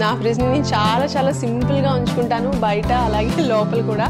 నా ఫ్రిడ్జ్ని నేను చాలా చాలా సింపుల్గా ఉంచుకుంటాను బయట అలాగే లోపల కూడా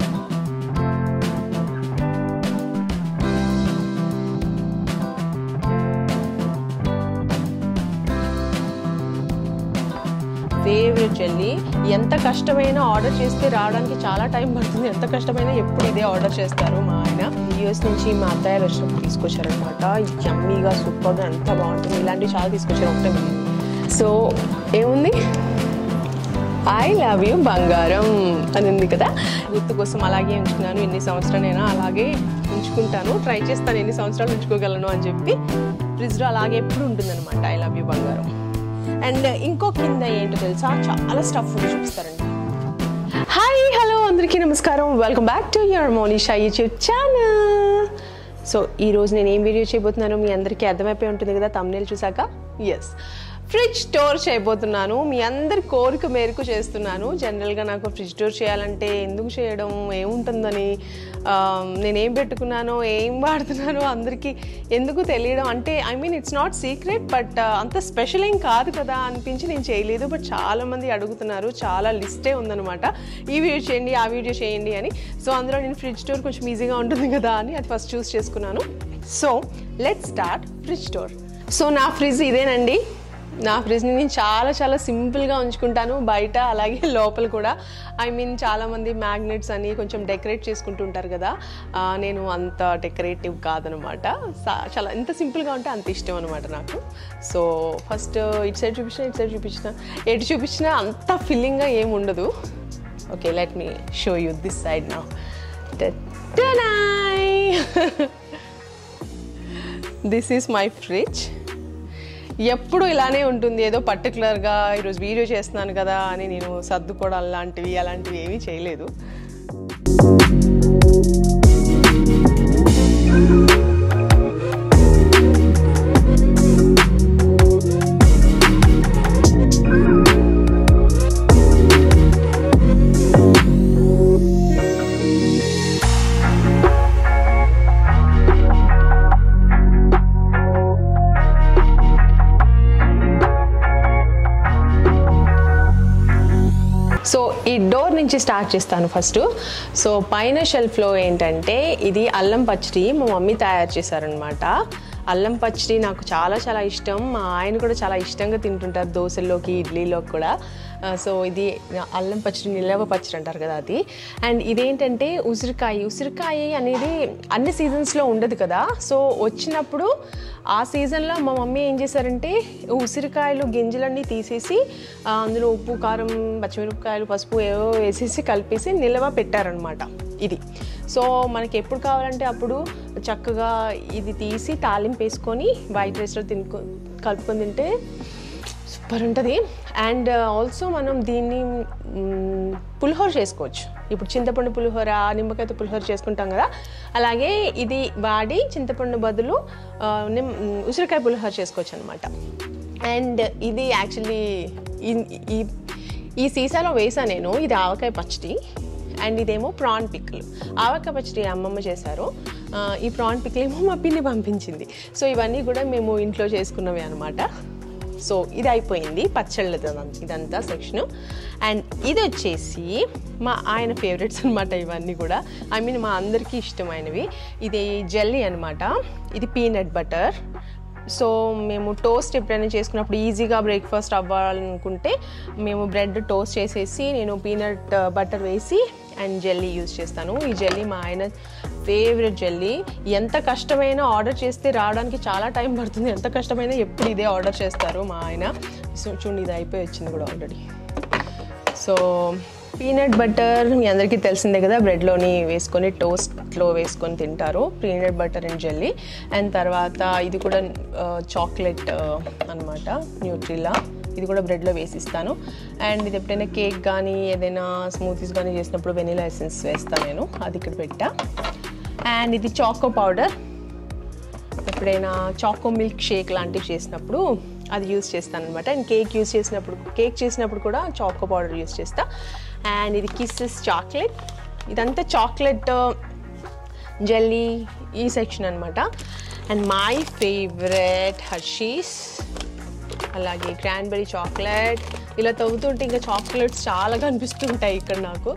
ఫేవరెట్ జెల్లీ ఎంత కష్టమైనా ఆర్డర్ చేస్తే రావడానికి చాలా టైం పడుతుంది ఎంత కష్టమైనా ఎప్పుడు ఇదే ఆర్డర్ చేస్తారు మా ఆయన యూఎస్ నుంచి మా అత్తయ్యలు వచ్చినప్పుడు తీసుకొచ్చారనమాట యమ్మీగా సూపర్గా ఎంత బాగుంటుంది ఇలాంటివి చాలా తీసుకొచ్చారు ఒకటే మిగిలింది సో ఏముంది ఐ లవ్ యూ బంగారం అని ఉంది కదా గుర్తు కోసం అలాగే ఉంచుకున్నాను ఎన్ని సంవత్సరాలైనా అలాగే ఉంచుకుంటాను ట్రై చేస్తాను ఎన్ని సంవత్సరాలు ఉంచుకోగలను అని చెప్పి ఫ్రిడ్జ్లో అలాగే ఎప్పుడు ఉంటుందన్నమాట ఐ లవ్ యూ బంగారం అండ్ ఇంకో కింద ఏంటో తెలుసా చాలా స్టఫ్ ఉంది చూపిస్తారండి హాయ్ హలో అందరికీ నమస్కారం welcome back to your Monisha YouTube channel so ఈరోజు నేను ఏం వీడియో చేయబోతున్నానో మీ అందరికీ అర్థమైపోయి ఉంటుంది కదా తమ్నేల్ చూసాక ఎస్ ఫ్రిడ్జ్ స్టోర్ చేయబోతున్నాను మీ అందరి కోరిక మేరకు చేస్తున్నాను జనరల్గా నాకు ఫ్రిడ్జ్ స్టోర్ చేయాలంటే ఎందుకు చేయడం ఏముంటుందని ఆ, నేనేం పెట్టుకున్నానో ఏం వాడుతున్నానో అందరికీ ఎందుకు తెలియడం అంటే I mean it's not secret but అంత స్పెషల్ ఏం కాదు కదా అనిపించి నేను చేయలేదు బట్ చాలామంది అడుగుతున్నారు చాలా లిస్టే ఉందన్నమాట ఈ వీడియో చేయండి ఆ వీడియో చేయండి అని సో అందులో నేను ఫ్రిడ్జ్ స్టోర్ కొంచెం ఈజీగా ఉంటుంది కదా అని అది ఫస్ట్ చూస్ చేసుకున్నాను so let start fridge store so నా ఫ్రిడ్జ్ ఇదేనండి నా ఫ్రిడ్జ్ని నేను చాలా చాలా సింపుల్గా ఉంచుకుంటాను బయట అలాగే లోపల కూడా ఐ మీన్ చాలామంది మ్యాగ్నెట్స్ అని కొంచెం డెకరేట్ చేసుకుంటుంటారు కదా ఆ, నేను అంత డెకరేటివ్ కాదనమాట సా- చాలా ఎంత సింపుల్గా ఉంటే అంత ఇష్టం అనమాట నాకు సో ఫస్ట్ ఇటు సైడ్ చూపించిన ఇటు సైడ్ చూపించిన ఎటు చూపించినా అంత ఫీలింగ్గా ఏం ఉండదు okay let me show you this side నా దిస్ ఈస్ మై ఫ్రిడ్జ్ ఎప్పుడు ఇలానే ఉంటుంది ఏదో పర్టికులర్గా ఈరోజు వీడియో చేస్తున్నాను కదా అని నేను సర్దుకోవడం అలాంటివి అలాంటివి ఏమీ చేయలేదు సో ఈ డోర్ నుంచి స్టార్ట్ చేస్తాను ఫస్ట్ సో పైన షెల్ఫ్లో ఏంటంటే ఇది అల్లం పచ్చడి మా మమ్మీ తయారు చేశారనమాట అల్లం పచ్చడి నాకు చాలా చాలా ఇష్టం మా ఆయన కూడా చాలా ఇష్టంగా తింటుంటారు దోశల్లోకి ఇడ్లీలోకి కూడా ఆ, సో ఇది అల్లం పచ్చడి నిలవ పచ్చడి అంటారు కదా అది అండ్ ఇదేంటంటే ఉసిరికాయ ఉసిరికాయ అనేది అన్ని సీజన్స్లో ఉండదు కదా సో వచ్చినప్పుడు ఆ సీజన్లో మా మమ్మీ ఏం చేశారంటే ఉసిరికాయలు గింజలన్నీ తీసేసి ఆ, అందులో ఉప్పు కారం పచ్చిమిరపకాయలు పసుపు ఏవో వేసేసి కలిపేసి నిల్వ పెట్టారనమాట ఇది సో మనకి ఎప్పుడు కావాలంటే అప్పుడు చక్కగా ఇది తీసి తాలింపు వేసుకొని వైట్ రైస్లో తినుకో కలుపుకొని తింటే సూపర్ ఉంటుంది అండ్ ఆల్సో మనం దీన్ని మ్, పులిహోర చేసుకోవచ్చు ఇప్పుడు చింతపండు పులిహోర నిమ్మకాయతో పులిహోర చేసుకుంటాం కదా అలాగే ఇది వాడి చింతపండు బదులు ఆ, నిమ్ ఉసిరికాయ పులిహోర చేసుకోవచ్చు అనమాట అండ్ ఇది యాక్చువల్లీ ఈ ఈ సీసాలో వేసా నేను ఇది ఆవకాయ పచ్చడి అండ్ ఇదేమో ప్రాన్ పిక్కలు ఆవకాయ పచ్చడి అమ్మమ్మ చేశారు ఆ, ఈ ప్రాన్ పిక్కలు ఏమో మా పిన్ని పంపించింది సో ఇవన్నీ కూడా మేము ఇంట్లో చేసుకున్నవి అనమాట సో ఇది అయిపోయింది పచ్చళ్ళ ఇదంతా సెక్షన్ అండ్ ఇది వచ్చేసి మా ఆయన ఫేవరెట్స్ అనమాట ఇవన్నీ కూడా ఐ మీన్ మా అందరికీ ఇష్టమైనవి ఇది జెల్లీ అనమాట ఇది పీనట్ బటర్ సో మేము టోస్ట్ ఎప్పుడైనా చేసుకున్నప్పుడు ఈజీగా బ్రేక్ఫాస్ట్ అవ్వాలనుకుంటే మేము బ్రెడ్ టోస్ట్ చేసేసి నేను పీనట్ బటర్ వేసి అండ్ జెల్లీ యూజ్ చేస్తాను ఈ జెల్లీ మా ఆయన ఫేవరెట్ జెల్లీ ఎంత కష్టమైనా ఆర్డర్ చేస్తే రావడానికి చాలా టైం పడుతుంది ఎంత కష్టమైనా ఎప్పుడు ఇదే ఆర్డర్ చేస్తారు మా ఆయన సో చూడండి ఇది అయిపోయి వచ్చింది కూడా ఆల్రెడీ సో పీనట్ బటర్ మీ అందరికీ తెలిసిందే కదా బ్రెడ్లోని వేసుకొని టోస్ట్లో వేసుకొని తింటారు peanut butter and jelly and తర్వాత ఇది కూడా చాక్లెట్ అనమాట న్యూట్రిలా ఇది కూడా బ్రెడ్లో వేసిస్తాను అండ్ ఇది ఎప్పుడైనా కేక్ కానీ ఏదైనా స్మూతీస్ కానీ చేసినప్పుడు వెనీలా ఎసెన్స్ వేస్తాను నేను అది ఇక్కడ పెట్టా అండ్ ఇది చాకో పౌడర్ ఎప్పుడైనా చాకో మిల్క్ షేక్ లాంటివి చేసినప్పుడు అది యూస్ చేస్తాను అనమాట అండ్ కేక్ యూస్ చేసినప్పుడు కేక్ చేసినప్పుడు కూడా చాకో పౌడర్ యూస్ చేస్తా అండ్ ఇది కిస్సెస్ చాక్లెట్ ఇదంతా చాక్లెట్ జెల్లీ ఈ సెక్షన్ అనమాట అండ్ మై ఫేవరెట్ హర్షీస్ అలాగే క్రాన్బెరీ చాక్లెట్ ఇలా తవ్వుతుంటే ఇంకా చాక్లెట్స్ చాలా కనిపిస్తుంటాయి ఇక్కడ నాకు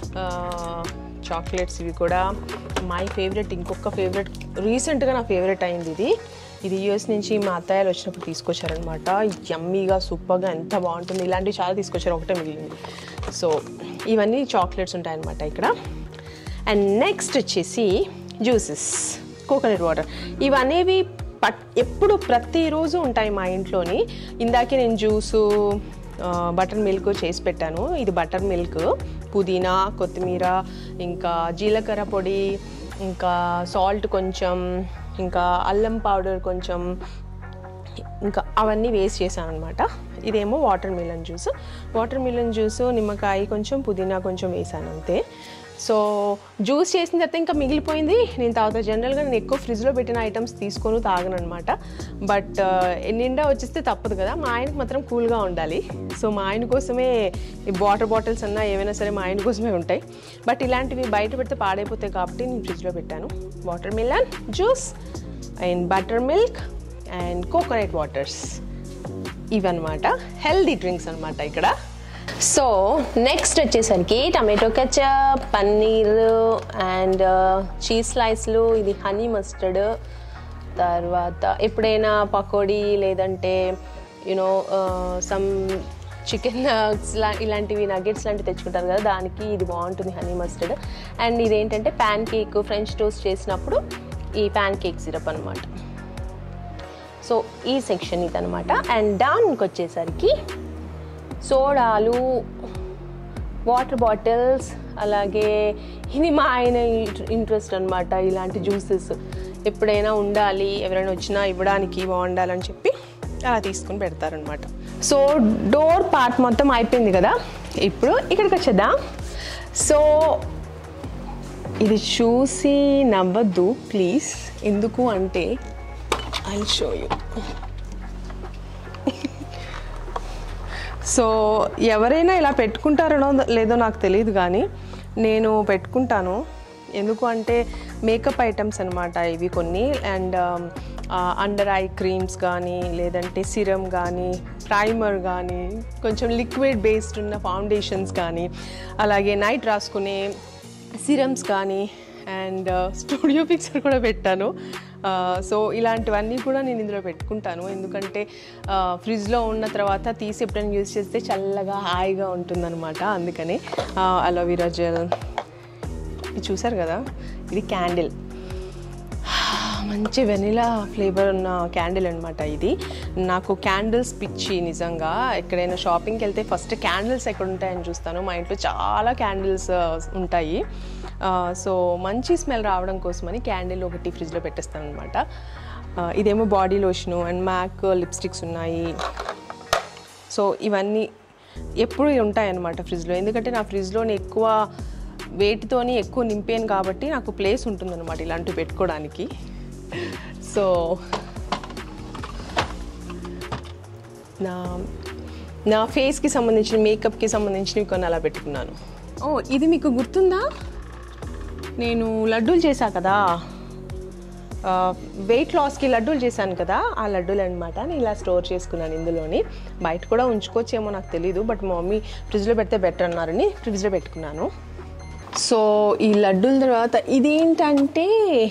చాక్లెట్స్ ఇవి కూడా మై ఫేవరెట్ ఇంకొక ఫేవరెట్ రీసెంట్గా నా ఫేవరెట్ అయింది ఇది ఇది యూఎస్ నుంచి మా అత్తయ్యలు వచ్చినప్పుడు తీసుకొచ్చారనమాట యమ్మీగా సూపర్గా ఎంత బాగుంటుంది ఇలాంటివి చాలా తీసుకొచ్చారు ఒకటే మిగిలింది సో ఇవన్నీ చాక్లెట్స్ ఉంటాయన్నమాట ఇక్కడ అండ్ నెక్స్ట్ వచ్చేసి జ్యూసెస్ కోకోనట్ వాటర్ ఇవనేవి పట్ ఎప్పుడు ప్రతిరోజు ఉంటాయి మా ఇంట్లోని ఇందాకే నేను జ్యూసు బటర్ మిల్క్ చేసి పెట్టాను ఇది బటర్ మిల్క్ పుదీనా కొత్తిమీర ఇంకా జీలకర్ర పొడి ఇంకా సాల్ట్ కొంచెం ఇంకా అల్లం పౌడర్ కొంచెం ఇంకా అవన్నీ వేస్ట్ చేశాను అనమాట ఇదేమో watermelon juice watermelon juice నిమ్మకాయ కొంచెం పుదీనా కొంచెం వేసాను అంతే సో జ్యూస్ చేసిన తర్వాత ఇంకా మిగిలిపోయింది నేను తాగుతా జనరల్గా నేను ఎక్కువ ఫ్రిడ్జ్లో పెట్టిన ఐటమ్స్ తీసుకొని తాగను అనమాట బట్ నిండా వచ్చేస్తే తప్పదు కదా మా ఆయనకు మాత్రం కూల్గా ఉండాలి సో మా ఆయన కోసమే ఈ వాటర్ బాటిల్స్ అన్నా ఏమైనా సరే మా ఆయన కోసమే ఉంటాయి బట్ ఇలాంటివి బయట పెడితే పాడైపోతాయి కాబట్టి నేను ఫ్రిడ్జ్లో పెట్టాను watermelon juice and buttermilk and coconut waters ఇవన్నమాట హెల్దీ డ్రింక్స్ అనమాట ఇక్కడ సో నెక్స్ట్ వచ్చేసరికి tomato ketchup paneer and cheese స్లైస్లు ఇది హనీ మస్టర్డ్ తర్వాత ఎప్పుడైనా పకోడీ లేదంటే యూనో సమ్ చికెన్ లా ఇలాంటివి నగెట్స్ లాంటివి తెచ్చుకుంటారు కదా దానికి ఇది బాగుంటుంది హనీ మస్టర్డ్ అండ్ ఇదేంటంటే ప్యాన్ కేక్ ఫ్రెంచ్ టోస్ట్ చేసినప్పుడు ఈ ప్యాన్ కేక్ సిరప్ అనమాట సో ఈ సెక్షన్ ఇదనమాట అండ్ డౌన్కి వచ్చేసరికి సోడాలు వాటర్ బాటిల్స్ అలాగే ఇది మా ఆయన ఇంట్రెస్ట్ అనమాట ఇలాంటి జ్యూసెస్ ఎప్పుడైనా ఉండాలి ఎవరైనా వచ్చినా ఇవ్వడానికి బాగుండాలని చెప్పి అలా తీసుకుని పెడతారనమాట సో డోర్ పార్ట్ మొత్తం అయిపోయింది కదా ఇప్పుడు ఇక్కడికి వచ్చేద్దాం సో ఇది చూసి నవ్వద్దు ప్లీజ్ ఎందుకు అంటే ఐ షో యూ సో ఎవరైనా ఇలా పెట్టుకుంటారనో లేదో నాకు తెలియదు కానీ నేను పెట్టుకుంటాను ఎందుకు అంటే మేకప్ ఐటమ్స్ అనమాట ఇవి కొన్ని అండ్ అండర్ ఐ క్రీమ్స్ కానీ లేదంటే సిరమ్ కానీ ప్రైమర్ కానీ కొంచెం లిక్విడ్ బేస్డ్ ఉన్న ఫౌండేషన్స్ కానీ అలాగే నైట్ రాసుకునే సిరమ్స్ కానీ అండ్ స్టూడియో పిక్చర్ కూడా పెట్టాను సో ఇలాంటివన్నీ కూడా నేను ఇందులో పెట్టుకుంటాను ఎందుకంటే ఫ్రిడ్జ్లో ఉన్న తర్వాత తీసి ఎప్పుడైనా యూజ్ చేస్తే చల్లగా హాయిగా ఉంటుందన్నమాట అందుకని అలోవెరా జెల్ ఇది చూసారు కదా ఇది క్యాండిల్ మంచి వెనిలా ఫ్లేవర్ ఉన్న క్యాండిల్ అనమాట ఇది నాకు క్యాండిల్స్ పిచ్చి నిజంగా ఎక్కడైనా షాపింగ్కి వెళ్తే ఫస్ట్ క్యాండిల్స్ ఎక్కడ ఉంటాయని చూస్తాను మా ఇంట్లో చాలా క్యాండిల్స్ ఉంటాయి సో మంచి స్మెల్ రావడం కోసమని క్యాండిల్ ఒకటి ఫ్రిడ్జ్లో పెట్టేస్తాను అనమాట ఇదేమో body lotion and MAC lipsticks ఉన్నాయి సో ఇవన్నీ ఎప్పుడు ఉంటాయన్నమాట ఫ్రిడ్జ్లో ఎందుకంటే నా ఫ్రిడ్జ్లోని ఎక్కువ వేటితోని ఎక్కువ నింపాను కాబట్టి నాకు ప్లేస్ ఉంటుందన్నమాట ఇలాంటివి పెట్టుకోవడానికి సో నా నా ఫేస్కి సంబంధించిన మేకప్కి సంబంధించినవి కొన్ని అలా పెట్టుకున్నాను ఓ ఇది మీకు గుర్తుందా నేను లడ్డూలు చేశా కదా వెయిట్ లాస్కి లడ్డూలు చేశాను కదా ఆ లడ్డూలు అనమాట నేను ఇలా స్టోర్ చేసుకున్నాను ఇందులోని బయట కూడా ఉంచుకోవచ్చేమో నాకు తెలీదు బట్ మా మమ్మీ ఫ్రిడ్జ్లో పెడితే బెటర్ అన్నారని ఫ్రిడ్జ్లో పెట్టుకున్నాను సో ఈ లడ్డూల తర్వాత ఇదేంటంటే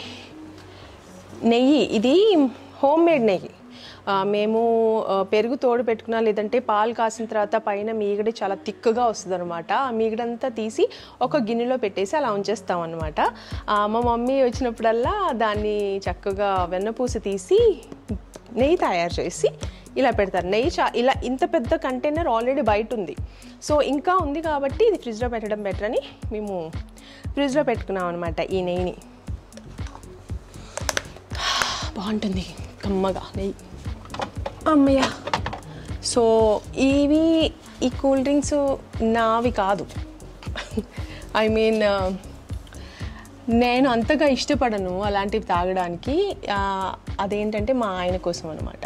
నెయ్యి ఇది హోమ్ మేడ్ నెయ్యి ఆ, మేము ఆ, పెరుగు తోడు పెట్టుకున్నా లేదంటే పాలు కాసిన తర్వాత పైన మీగడ చాలా తిక్కుగా వస్తుంది అనమాట ఆ మీగడంతా తీసి ఒక గిన్నెలో పెట్టేసి అలా ఉంచేస్తాం అనమాట మా మమ్మీ వచ్చినప్పుడల్లా దాన్ని చక్కగా వెన్నపూస తీసి నెయ్యి తయారు చేసి ఇలా పెడతారు నెయ్యి చా ఇలా ఇంత పెద్ద కంటైనర్ ఆల్రెడీ బయట ఉంది సో ఇంకా ఉంది కాబట్టి ఇది ఫ్రిడ్జ్లో పెట్టడం బెటర్ అని మేము ఫ్రిడ్జ్లో పెట్టుకున్నాం అనమాట ఈ నెయ్యిని బాగుంటుంది కమ్మగా నెయ్యి అమ్మయ్య సో ఇవి ఈ కూల్ డ్రింక్స్ నావి కాదు ఐ మీన్ నేను అంతగా ఇష్టపడను అలాంటివి తాగడానికి ఆ, అదేంటంటే మా ఆయన కోసం అనమాట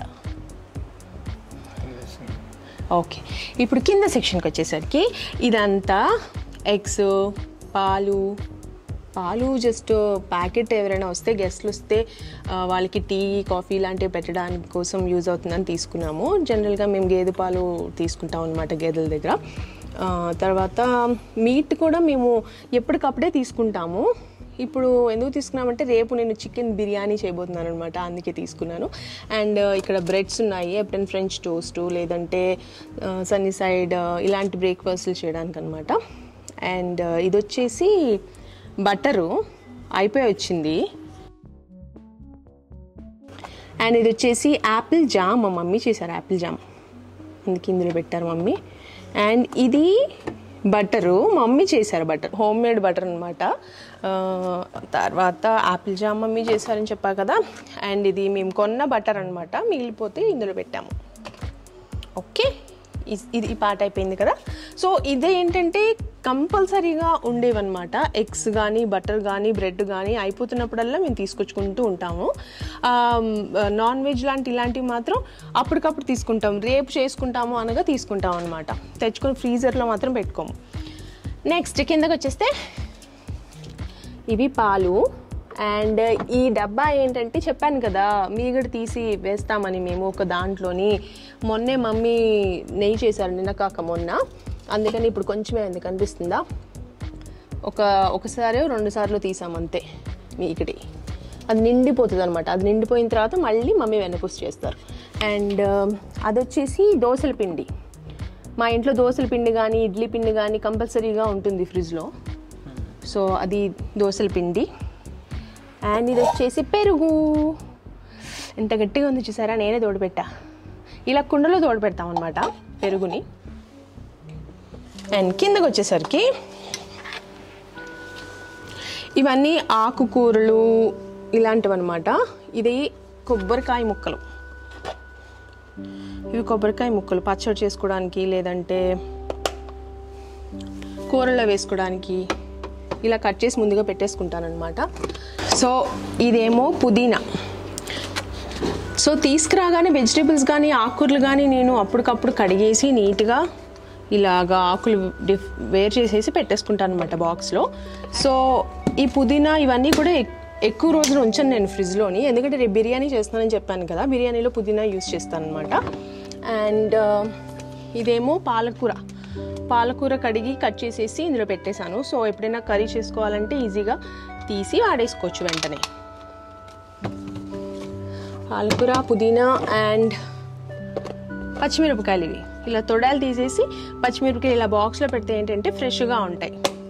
ఓకే ఇప్పుడు కింద సెక్షన్కి వచ్చేసరికి ఇదంతా ఎగ్స్ పాలు పాలు జస్ట్ ప్యాకెట్ ఎవరైనా వస్తే గెస్ట్లు వస్తే ఆ, వాళ్ళకి టీ కాఫీ లాంటివి పెట్టడానికి కోసం యూజ్ అవుతుందని తీసుకున్నాము జనరల్గా మేము గేదె పాలు తీసుకుంటాం అనమాట గేదెల దగ్గర ఆ, తర్వాత మీట్ కూడా మేము ఎప్పటికప్పుడే తీసుకుంటాము ఇప్పుడు ఎందుకు తీసుకున్నామంటే రేపు నేను చికెన్ బిర్యానీ చేయబోతున్నాను అనమాట అందుకే తీసుకున్నాను అండ్ ఇక్కడ బ్రెడ్స్ ఉన్నాయి ఎప్పుడైనా ఫ్రెంచ్ టోస్ట్ లేదంటే సన్నీ సైడ్ ఇలాంటి బ్రేక్ఫాస్ట్లు చేయడానికి అనమాట అండ్ ఇది వచ్చేసి బటరు అయిపోయి వచ్చింది అండ్ ఇది వచ్చేసి యాపిల్ జామ్ మా మమ్మీ చేశారు యాపిల్ జామ్ అందుకే ఇందులో పెట్టారు మమ్మీ అండ్ ఇది బటరు మమ్మీ చేశారు బటర్ హోమ్ మేడ్ బటర్ అనమాట తర్వాత యాపిల్ జామ్ మమ్మీ చేశారని చెప్పా కదా అండ్ ఇది మేము కొన్న బటర్ అనమాట మిగిలిపోతే ఇందులో పెట్టాము ఓకే ఇస్- ఇది ఈ పాట అయిపోయింది కదా సో ఇదే ఏంటంటే కంపల్సరీగా ఉండేవన్నమాట ఎగ్స్ కానీ బటర్ కానీ బ్రెడ్ కానీ అయిపోతున్నప్పుడల్లా మేము తీసుకొచ్చుకుంటూ ఉంటాము నాన్ వెజ్ లాంటి ఇలాంటివి మాత్రం అప్పటికప్పుడు తీసుకుంటాం రేపు చేసుకుంటాము అనగా తీసుకుంటాం అనమాట తెచ్చుకొని ఫ్రీజర్లో మాత్రం పెట్టుకోము నెక్స్ట్ కిందకి వచ్చేస్తే ఇవి పాలు అండ్ ఈ డబ్బా ఏంటంటే చెప్పాను కదా మీగడ తీసి వేస్తామని మేము ఒక దాంట్లోని మొన్నే మమ్మీ నెయ్యి చేశారు నిన్న కాక మొన్న అందుకని ఇప్పుడు కొంచెమే ఉంది కనిపిస్తుందా ఒక ఒకసారి రెండు సార్లు తీసాం అంతే మీగడి అది నిండిపోతుంది అనమాట అది నిండిపోయిన తర్వాత మళ్ళీ మమ్మీ వెనకూసి చేస్తారు అండ్ అది వచ్చేసి దోశల పిండి మా ఇంట్లో దోశల పిండి కానీ ఇడ్లీ పిండి కానీ కంపల్సరీగా ఉంటుంది ఫ్రిడ్జ్లో సో అది దోశల పిండి అండ్ ఇది వచ్చేసి పెరుగు ఎంత గట్టిగా ఉంది చూసారా నేనే తోడుపెట్టా ఇలా కుండలో తోడుపెడతాం అనమాట పెరుగుని అండ్ కిందకి వచ్చేసరికి ఇవన్నీ ఆకుకూరలు ఇలాంటివి అనమాట ఇది కొబ్బరికాయ ముక్కలు ఇవి కొబ్బరికాయ ముక్కలు పచ్చడి చేసుకోవడానికి లేదంటే కూరల్లో వేసుకోవడానికి ఇలా కట్ చేసి ముందుగా పెట్టేసుకుంటాను అనమాట సో ఇదేమో పుదీనా సో తీసుకురాగానే వెజిటేబుల్స్ కానీ ఆకుకూరలు కానీ నేను అప్పటికప్పుడు కడిగేసి నీట్గా ఇలాగా ఆకులు డిఫ్ వేరు చేసేసి పెట్టేసుకుంటాను అనమాట బాక్స్లో సో ఈ పుదీనా ఇవన్నీ కూడా ఎక్- ఎక్కువ రోజులు ఉంచాను నేను ఫ్రిడ్జ్లోని ఎందుకంటే రేపు బిర్యానీ చేస్తానని చెప్పాను కదా బిర్యానీలో పుదీనా యూస్ చేస్తాను అనమాట అండ్ ఇదేమో పాలకూర పాలకూర కడిగి కట్ చేసేసి ఇందులో పెట్టేశాను సో ఎప్పుడైనా కర్రీ చేసుకోవాలంటే ఈజీగా తీసి వాడేసుకోవచ్చు వెంటనే పాలకూర పుదీనా అండ్ పచ్చిమిరపకాయలు ఇవి ఇలా తొడాలు తీసేసి పచ్చిమిరపకాయలు ఇలా బాక్స్లో పెడితే ఏంటంటే ఫ్రెష్గా ఉంటాయి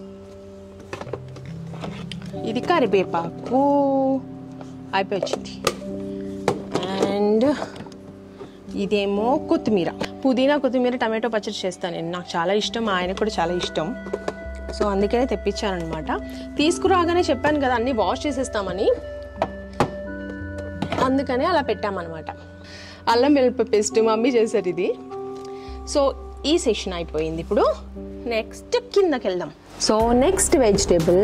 ఇది కరివేపాకు అయిపోయి వచ్చింది అండ్ ఇదేమో కొత్తిమీర పుదీనా కొత్తిమీర టమాటో పచ్చడి చేస్తాను నేను నాకు చాలా ఇష్టం మా ఆయన కూడా చాలా ఇష్టం సో అందుకనే తెప్పించానమాట తీసుకురాగానే చెప్పాను కదా అన్నీ వాష్ చేసేస్తామని అందుకనే అలా పెట్టామన్నమాట అల్లం వెల్లుల్లి పేస్ట్ మమ్మీ చేశారు ఇది సో ఈ సెషన్ అయిపోయింది ఇప్పుడు నెక్స్ట్ కిందకి వెళ్దాం సో నెక్స్ట్ వెజిటేబుల్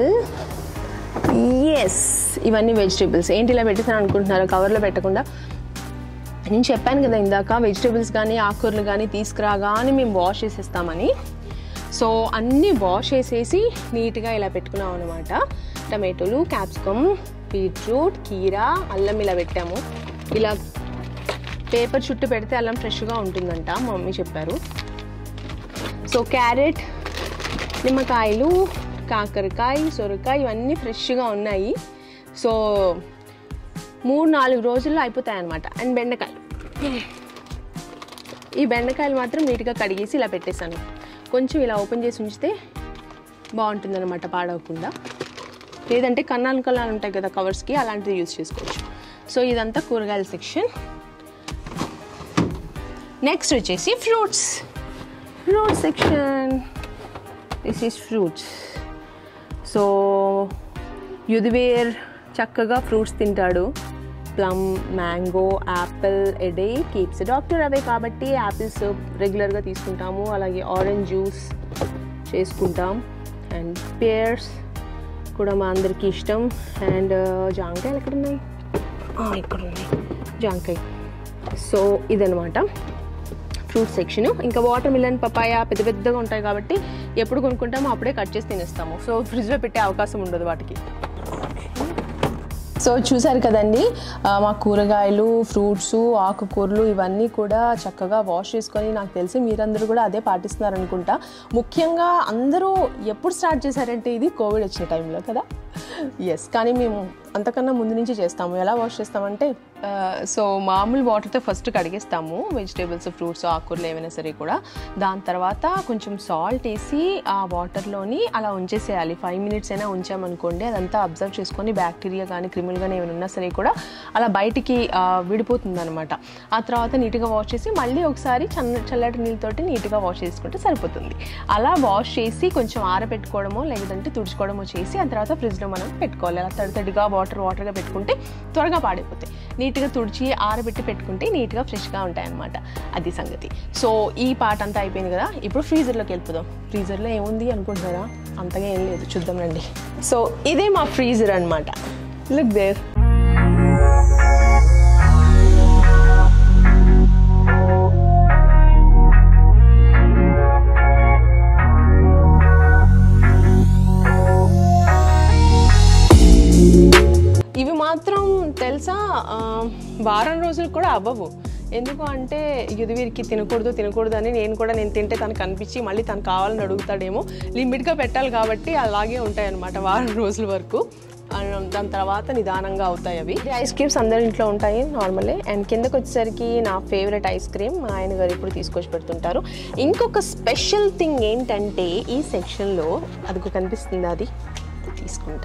ఎస్ ఇవన్నీ వెజిటేబుల్స్ ఏంటి ఇలా పెట్టేసాను అనుకుంటున్నారు కవర్లో పెట్టకుండా నేను చెప్పాను కదా ఇందాక వెజిటేబుల్స్ కానీ ఆకుకూరలు కానీ తీసుకురాగానే మేము వాష్ చేసేస్తామని సో అన్నీ వాష్ చేసేసి నీట్గా ఇలా పెట్టుకున్నాం అనమాట టమాటోలు క్యాప్సికమ్ బీట్రూట్ కీరా అల్లం ఇలా పెట్టాము ఇలా పేపర్ చుట్టూ పెడితే అల్లం ఫ్రెష్గా ఉంటుందంట మా మమ్మీ చెప్పారు సో క్యారెట్ నిమ్మకాయలు కాకరకాయ సొరకాయ ఇవన్నీ ఫ్రెష్గా ఉన్నాయి సో మూడు నాలుగు రోజుల్లో అయిపోతాయి అనమాట అండ్ బెండకాయలు ఈ బెండకాయలు మాత్రం నీట్గా కడిగేసి ఇలా పెట్టేశాను కొంచెం ఇలా ఓపెన్ చేసి ఉంచితే బాగుంటుందన్నమాట పాడవకుండా లేదంటే కన్నాలు కన్నాలు ఉంటాయి కదా కవర్స్కి అలాంటిది యూస్ చేసుకోవచ్చు సో ఇదంతా కూరగాయల సెక్షన్ నెక్స్ట్ వచ్చేసి fruits fruit section this is fruits so Yudhveer చక్కగా ఫ్రూట్స్ తింటాడు plum mango apple a day keeps doctor away కాబట్టి యాపిల్స్ రెగ్యులర్గా తీసుకుంటాము అలాగే ఆరెంజ్ జ్యూస్ చేసుకుంటాం అండ్ పేర్స్ కూడా మా అందరికీ ఇష్టం అండ్ జాంకాయలు ఎక్కడ ఉన్నాయి ఆ, ఇక్కడ ఉన్నాయి జాంకాయ సో ఇదనమాట ఫ్రూట్ సెక్షన్ ఇంకా వాటర్ మిలన్ పపాయ పెద్ద పెద్దగా ఉంటాయి కాబట్టి ఎప్పుడు కొనుక్కుంటామో అప్పుడే కట్ చేసి తినేస్తాము సో ఫ్రిడ్జ్లో పెట్టే అవకాశం ఉండదు వాటికి సో చూసారు కదండి ఆ, మా కూరగాయలు ఫ్రూట్స్ ఆకుకూరలు ఇవన్నీ కూడా చక్కగా వాష్ చేసుకొని నాకు తెలిసి మీరందరూ కూడా అదే పాటిస్తున్నారు అనుకుంటా ముఖ్యంగా అందరూ ఎప్పుడు స్టార్ట్ చేశారంటే ఇది కోవిడ్ వచ్చిన టైంలో కదా ఎస్ కానీ మేము అంతకన్నా ముందు నుంచి చేస్తాము ఎలా వాష్ చేస్తామంటే సో మామూలు వాటర్తో ఫస్ట్ కడిగేస్తాము వెజిటేబుల్స్ ఫ్రూట్స్ ఆకుకూరలు ఏమైనా సరే కూడా దాని తర్వాత కొంచెం సాల్ట్ వేసి ఆ వాటర్లోని అలా ఉంచేసేయాలి ఫైవ్ మినిట్స్ అయినా ఉంచామనుకోండి అదంతా అబ్జర్వ్ చేసుకొని బ్యాక్టీరియా కానీ క్రిములు కానీ ఏమైనా ఉన్నా సరే కూడా అలా బయటికి విడిపోతుంది అనమాట ఆ తర్వాత నీట్గా వాష్ చేసి మళ్ళీ ఒకసారి చల్ల చల్లటి నీళ్ళతోటి నీట్గా వాష్ చేసుకుంటే సరిపోతుంది అలా వాష్ చేసి కొంచెం ఆరబెట్టుకోవడమో లేదంటే తుడుచుకోవడమో చేసి ఆ తర్వాత ఫ్రిడ్జ్లో మనం పెట్టుకోవాలి అలా తడి తడిగా వాటర్ వాటర్గా పెట్టుకుంటే త్వరగా పాడైపోతాయి నీట్గా తుడిచి ఆరబెట్టి పెట్టుకుంటే నీట్గా ఫ్రెష్గా ఉంటాయి అనమాట అది సంగతి సో ఈ పాట అంతా అయిపోయింది కదా ఇప్పుడు ఫ్రీజర్లోకి వెళ్ళిపోదాం ఫ్రీజర్లో ఏముంది అనుకుంటున్నారా అంతగా ఏం లేదు చూద్దాం రండి సో ఇదే మా ఫ్రీజర్ అనమాట లుక్ దేర్ ఇవి మాత్రం తెలుసా ఆ, వారం రోజులు కూడా అవ్వవు ఎందుకు అంటే ఇది వీరికి తినకూడదు తినకూడదు అని నేను కూడా నేను తింటే తనకు అనిపించి మళ్ళీ తను కావాలని అడుగుతాడేమో లిమిట్గా పెట్టాలి కాబట్టి అలాగే ఉంటాయి అన్నమాట వారం రోజుల వరకు ఆ, దాని తర్వాత నిదానంగా అవుతాయి అవి ఈ ఐస్ క్రీమ్స్ అందరి ఇంట్లో ఉంటాయి నార్మలే అండ్ కిందకి వచ్చేసరికి నా ఫేవరెట్ ఐస్ క్రీమ్ మా ఆయన గారు ఇప్పుడు తీసుకొచ్చి పెడుతుంటారు ఇంకొక స్పెషల్ థింగ్ ఏంటంటే ఈ సెక్షన్లో అది కనిపిస్తుంది అది తీసుకుంటా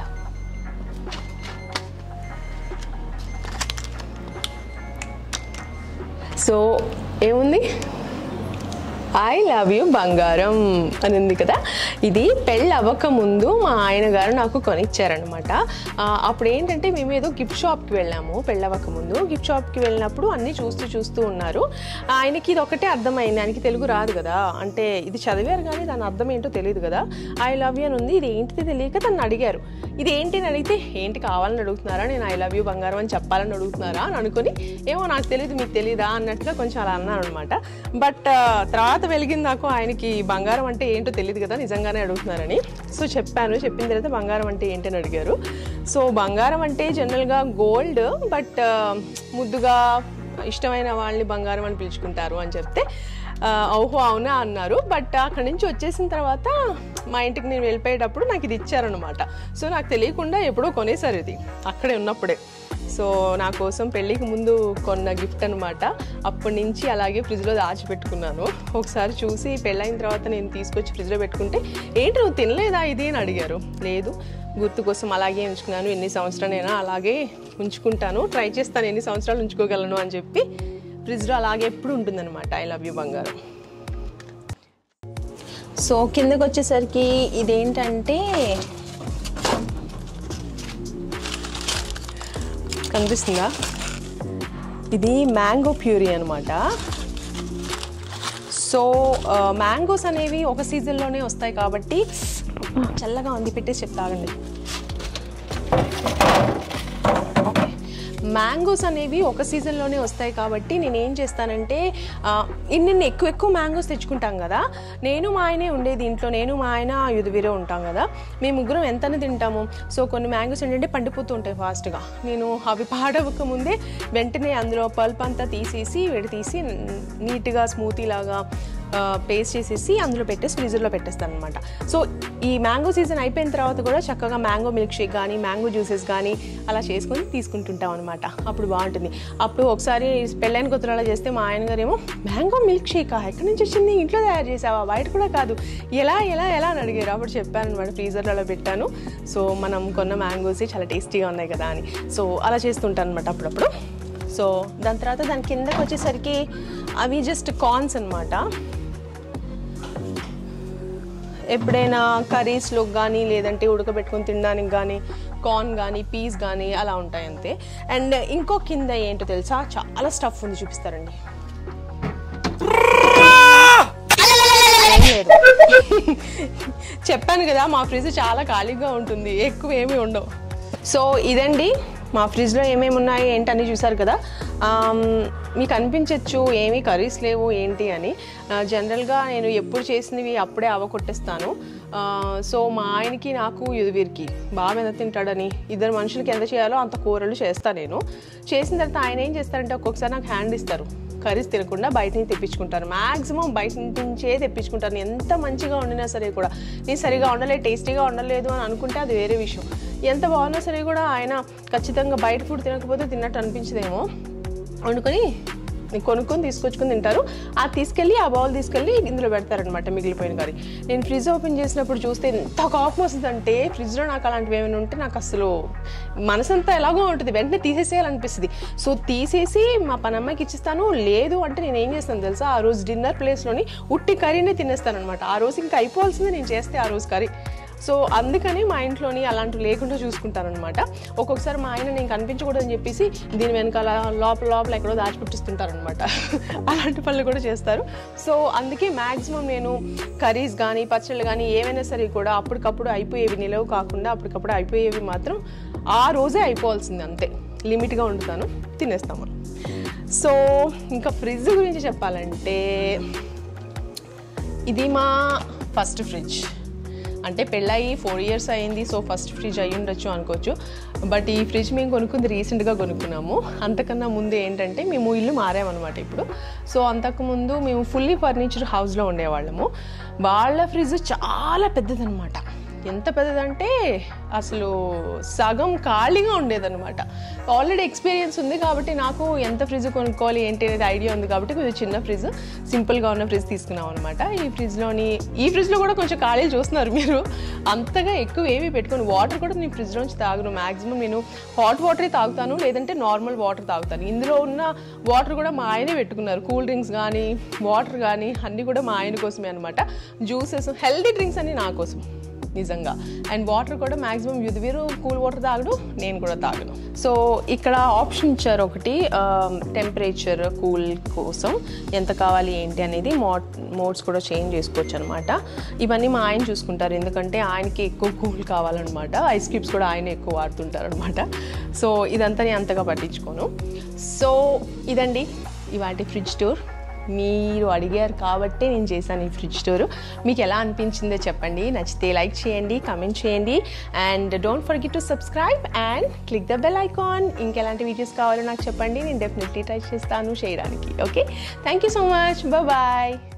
సో ఏముంది ఐ లవ్ యూ బంగారం అని ఉంది కదా ఇది పెళ్ళి అవ్వక ముందు మా ఆయన గారు నాకు కొనిచ్చారనమాట ఆ, అప్పుడు ఏంటంటే మేము ఏదో గిఫ్ట్ షాప్కి వెళ్ళాము పెళ్ళి అవ్వక ముందు గిఫ్ట్ షాప్కి వెళ్ళినప్పుడు అన్నీ చూస్తూ చూస్తూ ఉన్నారు ఆయనకి ఇది ఒకటే అర్థమైంది ఆయనకి తెలుగు రాదు కదా అంటే ఇది చదివారు కానీ దాని అర్థం ఏంటో తెలియదు కదా ఐ లవ్ యూ అని ఉంది ఇది ఏంటిది తెలియక తను అడిగారు ఇది ఏంటి అని అడిగితే ఏంటి కావాలని అడుగుతున్నారా నేను ఐ లవ్ యూ బంగారం అని చెప్పాలని అడుగుతున్నారా అని అనుకుని ఏమో నాకు తెలియదు మీకు తెలీదా అన్నట్టుగా కొంచెం అలా అన్నాను అనమాట బట్ తర్వాత వెలిగింది నాకు ఆయనకి బంగారం అంటే ఏంటో తెలియదు కదా నిజంగానే అడుగుతున్నారని సో చెప్పాను చెప్పిన తర్వాత బంగారం అంటే ఏంటి అని అడిగారు సో బంగారం అంటే జనరల్గా గోల్డ్ బట్ ముద్దుగా ఇష్టమైన వాళ్ళని బంగారం అని పిలుచుకుంటారు అని చెప్తే ఆ, ఓహో అవునా అన్నారు బట్ అక్కడి నుంచి వచ్చేసిన తర్వాత మా ఇంటికి నేను వెళ్ళిపోయేటప్పుడు నాకు ఇది ఇచ్చారనమాట సో నాకు తెలియకుండా ఎప్పుడో కొనేసారు ఇది అక్కడే ఉన్నప్పుడే సో నా కోసం పెళ్ళికి ముందు కొన్న గిఫ్ట్ అనమాట అప్పటి నుంచి అలాగే ఫ్రిడ్జ్లో దాచిపెట్టుకున్నాను ఒకసారి చూసి పెళ్ళైన తర్వాత నేను తీసుకొచ్చి ఫ్రిడ్జ్లో పెట్టుకుంటే ఏంటి నువ్వు తినలేదా ఇది అని అడిగారు లేదు గుర్తు కోసం అలాగే ఉంచుకున్నాను ఎన్ని సంవత్సరాలైనా అలాగే ఉంచుకుంటాను ట్రై చేస్తాను ఎన్ని సంవత్సరాలు ఉంచుకోగలను అని చెప్పి ఫ్రిడ్జ్లో అలాగే ఎప్పుడు ఉంటుందన్నమాట ఐ లవ్ యూ బంగారం సో కిందకు వచ్చేసరికి ఇదేంటంటే కనిపిస్తుందా ఇది మ్యాంగో ప్యూరీ అనమాట సో మ్యాంగోస్ అనేవి ఒక సీజన్లోనే వస్తాయి కాబట్టి చల్లగా ఉంది పెట్టేసి చెప్తాగండి ఓకే మ్యాంగోస్ అనేవి ఒక సీజన్లోనే వస్తాయి కాబట్టి నేను ఏం చేస్తానంటే ఆ, ఇన్ని ఎక్కువ ఎక్కువ మ్యాంగోస్ తెచ్చుకుంటాం కదా నేను మా ఆయనే ఉండేది ఇంట్లో నేను మా ఆయన యుధవీరే ఉంటాం కదా మేము ముగ్గురం ఎంతనే తింటాము సో కొన్ని మ్యాంగోస్ ఏంటంటే పండిపోతూ ఉంటాయి ఫాస్ట్గా నేను అవి పాడవక ముందే వెంటనే అందులో పల్ప్ అంతా తీసేసి విడి తీసి నీట్గా స్మూతీ లాగా పేస్ట్ చేసేసి అందులో పెట్టేసి ఫ్రీజర్లో పెట్టేస్తాను అనమాట సో ఈ మ్యాంగో సీజన్ అయిపోయిన తర్వాత కూడా చక్కగా మ్యాంగో మిల్క్ షేక్ కానీ మ్యాంగో జ్యూసెస్ కానీ అలా చేసుకొని తీసుకుంటుంటాం అనమాట అప్పుడు బాగుంటుంది అప్పుడు ఒకసారి పెళ్ళైన కొత్తలో అలా చేస్తే మా ఆయన గారు ఏమో మ్యాంగో మిల్క్ షేకా ఎక్కడి నుంచి వచ్చింది ఇంట్లో తయారు చేసావా బయట కూడా కాదు ఎలా ఎలా ఎలా అని అడిగారు అప్పుడు చెప్పాను అనమాట ఫ్రీజర్లో అలా పెట్టాను సో మనం కొన్న మ్యాంగోస్ చాలా టేస్టీగా ఉన్నాయి కదా అని సో అలా చేస్తుంటాను అనమాట అప్పుడప్పుడు సో దాని తర్వాత దాని కిందకి వచ్చేసరికి అవి జస్ట్ కార్న్స్ అనమాట ఎప్పుడైనా కర్రీస్లో కానీ లేదంటే ఉడకబెట్టుకొని తినడానికి కానీ కార్న్ కానీ పీస్ కానీ అలా ఉంటాయి అంతే అండ్ ఇంకో కింద ఏంటో తెలుసా చాలా స్టఫ్ ఉంది చూపిస్తారండి ఏం లేదు చెప్పాను కదా మా ఫ్రిడ్జ్ చాలా ఖాళీగా ఉంటుంది ఎక్కువ ఏమీ ఉండవు సో ఇదండి మా ఫ్రిడ్జ్లో ఏమేమి ఉన్నాయి ఏంటని చూసారు కదా ఆమ్, మీకు అనిపించవచ్చు ఏమీ కర్రీస్ లేవు ఏంటి అని ఆ, జనరల్గా నేను ఎప్పుడు చేసినవి అప్పుడే అవకొట్టేస్తాను ఆ, సో మా ఆయనకి నాకు వీరికి బాగా ఎంత తింటాడని ఇద్దరు మనుషులకి ఎంత చేయాలో అంత కూరలు చేస్తాను నేను చేసిన తర్వాత ఆయన ఏం చేస్తారంటే ఒక్కొక్కసారి నాకు హ్యాండ్ ఇస్తారు కర్రీస్ తినకుండా బయట నుంచి తెప్పించుకుంటారు మ్యాక్సిమం బయట నుంచే తెప్పించుకుంటాను ఎంత మంచిగా వండినా సరే కూడా నేను సరిగా వండలేదు టేస్టీగా వండలేదు అని అనుకుంటే అది వేరే విషయం ఎంత బాగున్నా సరే కూడా ఆయన ఖచ్చితంగా బయట ఫుడ్ తినకపోతే తిన్నట్టు అనిపించదేమో వండుకొని కొనుక్కొని తీసుకొచ్చుకొని తింటారు అది తీసుకెళ్ళి ఆ బౌల్ తీసుకెళ్ళి ఇందులో పెడతారనమాట మిగిలిపోయిన కర్రీ నేను ఫ్రిడ్జ్ ఓపెన్ చేసినప్పుడు చూస్తే ఎంత కోపం వస్తుందంటే ఫ్రిడ్జ్లో నాకు అలాంటివి ఏమైనా ఉంటే నాకు అసలు మనసంతా ఎలాగో ఉంటుంది వెంటనే తీసేసేయాలనిపిస్తుంది సో తీసేసి మా పనమ్మాయికి ఇచ్చిస్తాను లేదు అంటే నేను ఏం చేస్తాను తెలుసా ఆ రోజు డిన్నర్ ప్లేస్లోని ఉట్టి కర్రీనే తినేస్తాను అనమాట ఆ రోజు ఇంకా అయిపోవాల్సిందే నేను చేస్తే ఆ రోజు కర్రీ సో అందుకని మా ఇంట్లోని అలాంటివి లేకుండా చూసుకుంటారనమాట ఒక్కొక్కసారి మా ఆయన నేను కనిపించకూడదని చెప్పేసి దీని వెనకాల లోపల లోపల ఎక్కడో దాచిపెట్టిస్తుంటారనమాట అలాంటి పనులు కూడా చేస్తారు సో అందుకే మ్యాక్సిమం నేను కర్రీస్ కానీ పచ్చళ్ళు కానీ ఏవైనా సరే కూడా అప్పటికప్పుడు అయిపోయేవి నిలవు కాకుండా అప్పటికప్పుడు అయిపోయేవి మాత్రం ఆ రోజే అయిపోవాల్సింది అంతే లిమిట్గా వండుతాను తినేస్తాము సో ఇంకా ఫ్రిడ్జ్ గురించి చెప్పాలంటే ఇది మా ఫస్ట్ ఫ్రిడ్జ్ అంటే పెళ్ళయి ఫోర్ ఇయర్స్ అయింది సో ఫస్ట్ ఫ్రిడ్జ్ అయ్యి ఉండొచ్చు అనుకోవచ్చు బట్ ఈ ఫ్రిడ్జ్ మేము కొనుక్కుంది రీసెంట్గా కొనుక్కున్నాము అంతకన్నా ముందు ఏంటంటే మేము ఇల్లు మారామన్నమాట ఇప్పుడు సో అంతకుముందు మేము ఫుల్లీ ఫర్నిచర్ హౌస్లో ఉండేవాళ్ళము వాళ్ళ ఫ్రిడ్జ్ చాలా పెద్దదన్నమాట ఎంత పెద్దదంటే అసలు సగం ఖాళీగా ఉండేదన్నమాట ఆల్రెడీ ఎక్స్పీరియన్స్ ఉంది కాబట్టి నాకు ఎంత ఫ్రిడ్జ్ కొనుక్కోవాలి ఏంటి అనేది ఐడియా ఉంది కాబట్టి కొంచెం చిన్న ఫ్రిడ్జ్ సింపుల్గా ఉన్న ఫ్రిడ్జ్ తీసుకున్నాం అనమాట ఈ ఫ్రిడ్జ్లోని ఈ ఫ్రిడ్జ్లో కూడా కొంచెం ఖాళీలు చూస్తున్నారు మీరు అంతగా ఎక్కువ ఏమీ పెట్టుకొని వాటర్ కూడా నేను ఫ్రిడ్జ్లోంచి తాగను మ్యాక్సిమం నేను హాట్ వాటరే తాగుతాను లేదంటే నార్మల్ వాటర్ తాగుతాను ఇందులో ఉన్న వాటర్ కూడా మా ఆయనే పెట్టుకున్నారు కూల్ డ్రింక్స్ కానీ వాటర్ కానీ అన్నీ కూడా మా ఆయన కోసమే అనమాట జ్యూసెస్ హెల్తీ డ్రింక్స్ అన్ని నా కోసం నిజంగా అండ్ వాటర్ కూడా మాక్సిమం యుదివీరు కూల్ వాటర్ తాగడు నేను కూడా తాగను సో ఇక్కడ ఆప్షన్ ఇచ్చారు ఒకటి టెంపరేచర్ కూల్ కోసం ఎంత కావాలి ఏంటి అనేది మోడ్ మోడ్స్ కూడా చేంజ్ చేసుకోవచ్చు అనమాట ఇవన్నీ మా ఆయన చూసుకుంటారు ఎందుకంటే ఆయనకి ఎక్కువ కూల్ కావాలన్నమాట ఐస్ క్యూబ్స్ కూడా ఆయన ఎక్కువ వాడుతుంటారు అనమాట సో ఇదంతా నేను అంతగా పట్టించుకోను సో ఇదండి ఇవాటి ఫ్రిడ్జ్ టూర్ మీరు అడిగారు కాబట్టి నేను చేశాను ఈ ఫ్రిడ్జ్ స్టోర్ మీకు ఎలా అనిపించిందో చెప్పండి నచ్చితే లైక్ చేయండి కమెంట్ చేయండి and don't forget to subscribe and click the bell icon ఇంకెలాంటి వీడియోస్ కావాలో నాకు చెప్పండి నేను డెఫినెట్లీ ట్రై చేస్తాను చేయడానికి okay thank you so much bye